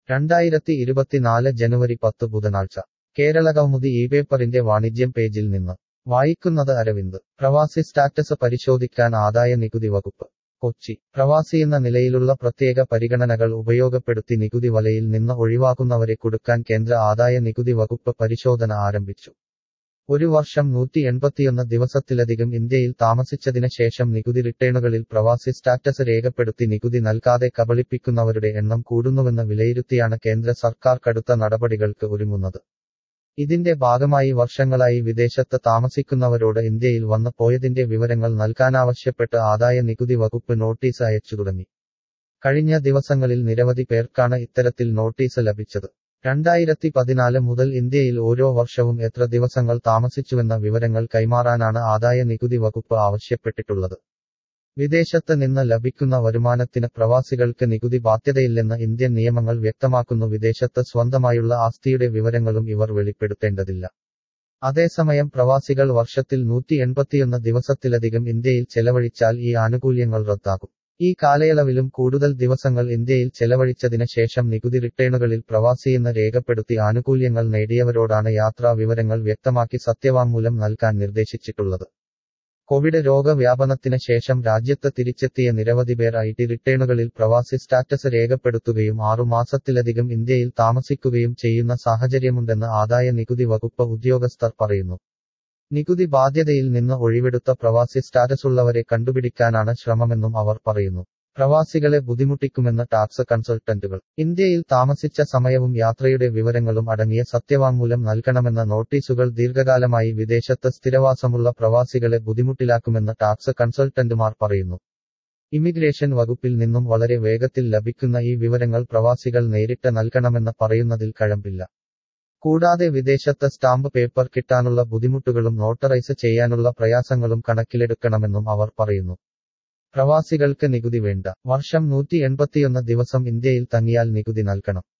രണ്ടായിരത്തി ഇരുപത്തിനാല് ജനുവരി പത്ത് ബുധനാഴ്ച കേരളകൗമുദി ഈ പേപ്പറിന്റെ വാണിജ്യം പേജിൽ നിന്ന് വായിക്കുന്നത് അരവിന്ദ് പ്രവാസി സ്റ്റാറ്റസ് പരിശോധിക്കാൻ ആദായ നികുതി വകുപ്പ് കൊച്ചി പ്രവാസിയെന്ന നിലയിലുള്ള പ്രത്യേക പരിഗണനകൾ ഉപയോഗപ്പെടുത്തി നികുതി വലയിൽ നിന്ന് ഒഴിവാക്കുന്നവരെ കുടുക്കാൻ കേന്ദ്ര ആദായ നികുതി വകുപ്പ് പരിശോധന ആരംഭിച്ചു ഒരു വർഷം നൂറ്റി എൺപത്തിയൊന്ന് ദിവസത്തിലധികം ഇന്ത്യയിൽ താമസിച്ചതിന് ശേഷം നികുതി റിട്ടേണുകളിൽ പ്രവാസി സ്റ്റാറ്റസ് രേഖപ്പെടുത്തി നികുതി നൽകാതെ കബളിപ്പിക്കുന്നവരുടെ എണ്ണം കൂടുന്നുവെന്ന് വിലയിരുത്തിയാണ് കേന്ദ്ര സർക്കാർ കടുത്ത നടപടികൾക്ക് ഒരുങ്ങുന്നത് ഇതിന്റെ ഭാഗമായി വർഷങ്ങളായി വിദേശത്ത് താമസിക്കുന്നവരോട് ഇന്ത്യയിൽ വന്ന് പോയതിന്റെ വിവരങ്ങൾ നൽകാനാവശ്യപ്പെട്ട് ആദായ നികുതി വകുപ്പ് നോട്ടീസ് അയച്ചു തുടങ്ങി കഴിഞ്ഞ ദിവസങ്ങളിൽ നിരവധി പേർക്കാണ് ഇത്തരത്തിൽ നോട്ടീസ് ലഭിച്ചത് രണ്ടായിരത്തി പതിനാല് മുതൽ ഇന്ത്യയിൽ ഓരോ വർഷവും എത്ര ദിവസങ്ങൾ താമസിച്ചുവെന്ന വിവരങ്ങൾ കൈമാറാനാണ് ആദായ നികുതി വകുപ്പ് ആവശ്യപ്പെട്ടിട്ടുള്ളത് വിദേശത്ത് നിന്ന് ലഭിക്കുന്ന വരുമാനത്തിന് പ്രവാസികൾക്ക് നികുതി ബാധ്യതയില്ലെന്ന് ഇന്ത്യൻ നിയമങ്ങൾ വ്യക്തമാക്കുന്നു വിദേശത്ത് സ്വന്തമായുള്ള ആസ്തിയുടെ വിവരങ്ങളും ഇവർ വെളിപ്പെടുത്തേണ്ടതില്ല അതേസമയം പ്രവാസികൾ വർഷത്തിൽ നൂറ്റി എൺപത്തിയൊന്ന് ദിവസത്തിലധികം ഇന്ത്യയിൽ ചെലവഴിച്ചാൽ ഈ ആനുകൂല്യങ്ങൾ റദ്ദാകും ഈ കാലയളവിലും കൂടുതൽ ദിവസങ്ങൾ ഇന്ത്യയിൽ ചെലവഴിച്ചതിന് ശേഷം നികുതി റിട്ടേണുകളിൽ പ്രവാസിയെന്ന് രേഖപ്പെടുത്തി ആനുകൂല്യങ്ങൾ നേടിയവരോടാണ് യാത്രാ വിവരങ്ങൾ വ്യക്തമാക്കി സത്യവാങ്മൂലം നൽകാൻ നിർദ്ദേശിച്ചിട്ടുള്ളത് കോവിഡ് രോഗവ്യാപനത്തിന് ശേഷം രാജ്യത്ത് തിരിച്ചെത്തിയ നിരവധി പേർ ഐ ടി റിട്ടേണുകളിൽ പ്രവാസി സ്റ്റാറ്റസ് രേഖപ്പെടുത്തുകയും ആറുമാസത്തിലധികം ഇന്ത്യയിൽ താമസിക്കുകയും ചെയ്യുന്ന സാഹചര്യമുണ്ടെന്ന് ആദായ നികുതി വകുപ്പ് ഉദ്യോഗസ്ഥർ പറയുന്നു നികുതി ബാധ്യതയിൽ നിന്ന് ഒഴിവെടുത്ത പ്രവാസി സ്റ്റാറ്റസുള്ളവരെ കണ്ടുപിടിക്കാനാണ് ശ്രമമെന്നും അവർ പറയുന്നു പ്രവാസികളെ ബുദ്ധിമുട്ടിക്കുമെന്ന് ടാക്സ് കൺസൾട്ടന്റുകൾ ഇന്ത്യയിൽ താമസിച്ച സമയവും യാത്രയുടെ വിവരങ്ങളും അടങ്ങിയ സത്യവാങ്മൂലം നൽകണമെന്ന നോട്ടീസുകൾ ദീർഘകാലമായി വിദേശത്ത് സ്ഥിരവാസമുള്ള പ്രവാസികളെ ബുദ്ധിമുട്ടിലാക്കുമെന്ന് ടാക്സ് കൺസൾട്ടന്റുമാർ പറയുന്നു ഇമിഗ്രേഷൻ വകുപ്പിൽ നിന്നും വളരെ വേഗത്തിൽ ലഭിക്കുന്ന ഈ വിവരങ്ങൾ പ്രവാസികൾ നേരിട്ട് നൽകണമെന്ന് പറയുന്നതിൽ കഴമ്പില്ല കൂടാതെ വിദേശത്ത് സ്റ്റാമ്പ് പേപ്പർ കിട്ടാനുള്ള ബുദ്ധിമുട്ടുകളും നോട്ടറൈസ് ചെയ്യാനുള്ള പ്രയാസങ്ങളും കണക്കിലെടുക്കണമെന്നും അവർ പറയുന്നു പ്രവാസികൾക്ക് നികുതി വേണ്ട വർഷം നൂറ്റി എൺപത്തിയൊന്ന് ദിവസം ഇന്ത്യയിൽ തങ്ങിയാൽ നികുതി നൽകണം